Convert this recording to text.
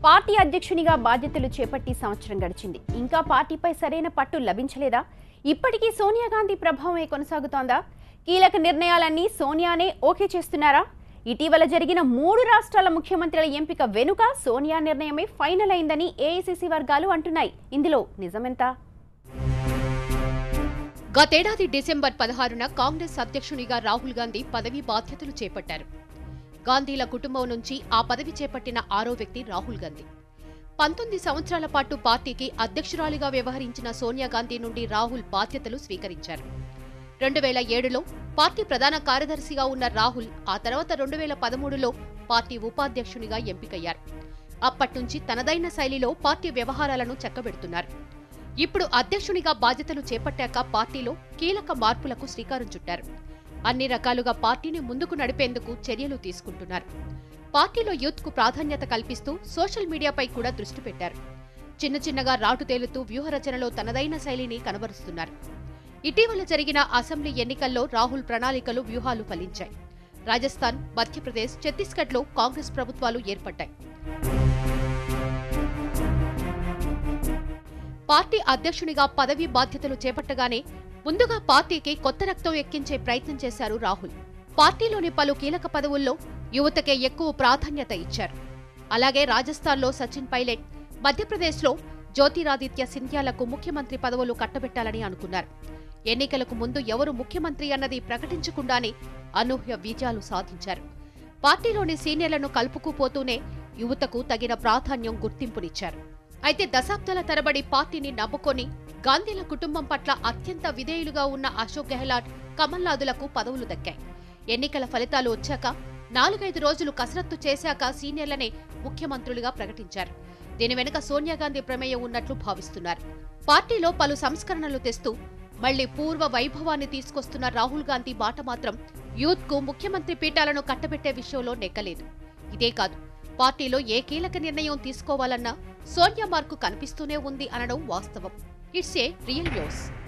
party అధ్యక్షునిగా బాధ్యతలు చేపట్టి సంవత్సరం గడిచింది ఇంకా పార్టీపై సరైన పట్టు లభించలేదా ఇప్పటికీ సోనియా గాంధీ ప్రభావమే కొనసాగుతోందా కీలక నిర్ణయాలన్నీ సోనియానే ఓకే చేస్తున్నారా ఇటీవల జరిగిన మూడు రాష్ట్రాల ముఖ్యమంత్రుల ఎంపిక వెనుక సోనియా నిర్ణయమే ఫైనల్ అయిందని ఏఐసిసి వర్గాలు అంటున్నాయి ఇందులో నిజమెంత గతేడాది డిసెంబర్ పదహారున కాంగ్రెస్ అధ్యక్షునిగా రాహుల్ గాంధీ పదవి బాధ్యతలు చేపట్టారు గాంధీల కుటుంబం నుంచి ఆ పదవి చేపట్టిన ఆరో వ్యక్తి రాహుల్ గాంధీ పంతొమ్మిది సంవత్సరాల పాటు పార్టీకి అధ్యక్షురాలిగా వ్యవహరించిన సోనియా గాంధీ నుండి రాహుల్ బాధ్యతలు స్వీకరించారు రెండు వేల ఏడులో పార్టీ ప్రధాన కార్యదర్శిగా ఉన్న రాహుల్ ఆ తర్వాత రెండు వేల పదమూడులో పార్టీ ఉపాధ్యక్షునిగా ఎంపికయ్యారు అప్పట్నుంచి తనదైన శైలిలో పార్టీ వ్యవహారాలను చక్కబెడుతున్నారు ఇప్పుడు అధ్యక్షునిగా బాధ్యతలు చేపట్టాక పార్టీలో కీలక మార్పులకు శ్రీకారం చుట్టారు అన్ని రకాలుగా పార్టీని ముందుకు నడిపేందుకు చర్యలు తీసుకుంటున్నారు పార్టీలో యూత్ కు ప్రాధాన్యత కల్పిస్తూ సోషల్ మీడియాపై కూడా దృష్టి పెట్టారు చిన్న చిన్నగా రాటు తేలుతూ వ్యూహరచనలో తనదైన శైలిని కనబరుస్తున్నారు ఇటీవల జరిగిన అసెంబ్లీ ఎన్నికల్లో రాహుల్ ప్రణాళికలు వ్యూహాలు ఫలించాయి రాజస్థాన్ మధ్యప్రదేశ్ ఛత్తీస్గఢ్లో కాంగ్రెస్ ప్రభుత్వాలు ఏర్పడ్డాయి పార్టీ అధ్యక్షునిగా పదవి బాధ్యతలు చేపట్టగానే ముందుగా పార్టీకి కొత్త రక్తం ఎక్కించే ప్రయత్నం చేశారు రాహుల్ పార్టీలోని పలు కీలక పదవుల్లో యువతకే ఎక్కువ ప్రాధాన్యత ఇచ్చారు అలాగే రాజస్థాన్లో సచిన్ పైలట్ మధ్యప్రదేశ్లో జ్యోతిరాదిత్య సింధ్యాలకు ముఖ్యమంత్రి పదవులు కట్టబెట్టాలని అనుకున్నారు ఎన్నికలకు ముందు ఎవరు ముఖ్యమంత్రి అన్నది ప్రకటించకుండానే అనూహ్య విజయాలు సాధించారు పార్టీలోని సీనియర్లను కలుపుకుపోతూనే యువతకు తగిన ప్రాధాన్యం గుర్తింపునిచ్చారు అయితే దశాబ్దాల తరబడి పార్టీని నమ్ముకొని గాంధీల కుటుంబం పట్ల అత్యంత విధేయులుగా ఉన్న అశోక్ గెహ్లాట్ కమల్నాథులకు పదవులు దక్కాయి ఎన్నికల ఫలితాలు వచ్చాక నాలుగైదు రోజులు కసరత్తు చేశాక సీనియర్లనే ముఖ్యమంత్రులుగా ప్రకటించారు దీని వెనుక సోనియా గాంధీ ప్రమేయం ఉన్నట్లు భావిస్తున్నారు పార్టీలో పలు సంస్కరణలు తెస్తూ మళ్లీ పూర్వ వైభవాన్ని తీసుకొస్తున్న రాహుల్ గాంధీ మాట మాత్రం యూత్ కు ముఖ్యమంత్రి పీఠాలను కట్టబెట్టే విషయంలో నెక్కలేదు ఇదే కాదు పార్టీలో ఏ కీలక నిర్ణయం తీసుకోవాలన్నా సోనియా మార్కు కనిపిస్తూనే ఉంది అనడం వాస్తవం ఇట్స్ ఏ రియల్ న్యూస్